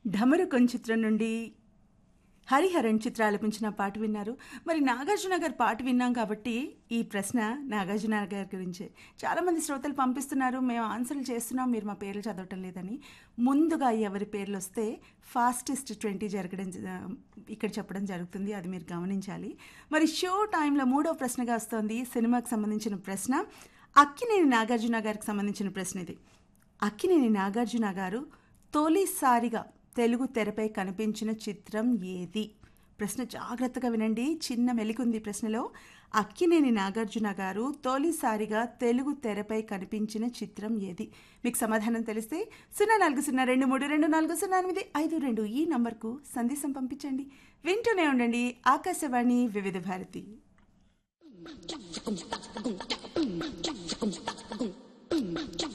ఢమరుకొన్ చిత్రం నుండి హరిహరన్ చిత్ర ఆలపించిన పాట విన్నారు మరి నాగార్జున గారి పాట విన్నాం కాబట్టి ఈ ప్రశ్న నాగార్జున గారి గురించే చాలామంది శ్రోతలు పంపిస్తున్నారు మేము ఆన్సర్లు చేస్తున్నాం మీరు మా పేర్లు చదవటం లేదని ముందుగా ఎవరి పేర్లు వస్తే ఫాస్టెస్ట్ ట్వంటీ జరగడం జ- ఇక్కడ చెప్పడం జరుగుతుంది అది మీరు గమనించాలి మరి షో టైంలో మూడో ప్రశ్నగా వస్తుంది సినిమాకి సంబంధించిన ప్రశ్న అక్కినేని నాగార్జున గారికి సంబంధించిన ప్రశ్న ఇది అక్కినేని నాగార్జున గారు తొలిసారిగా తెలుగు తెరపై కనిపించిన చిత్రం ఏది ప్రశ్న జాగ్రత్తగా వినండి చిన్న మెలికుంది ఈ ప్రశ్నలో అక్కినేని నాగార్జున గారు తొలిసారిగా తెలుగు తెరపై కనిపించిన చిత్రం ఏది మీకు సమాధానం తెలిస్తే సున్నా నాలుగు సున్నా రెండు మూడు రెండు నాలుగు సున్నా ఎనిమిది ఐదు రెండు ఈ నంబర్కు సందేశం పంపించండి వింటూనే ఉండండి ఆకాశవాణి వివిధ Bharati Boom, boom, boom, boom, boom, boom, boom, boom, boom, boom, boom, boom, boom,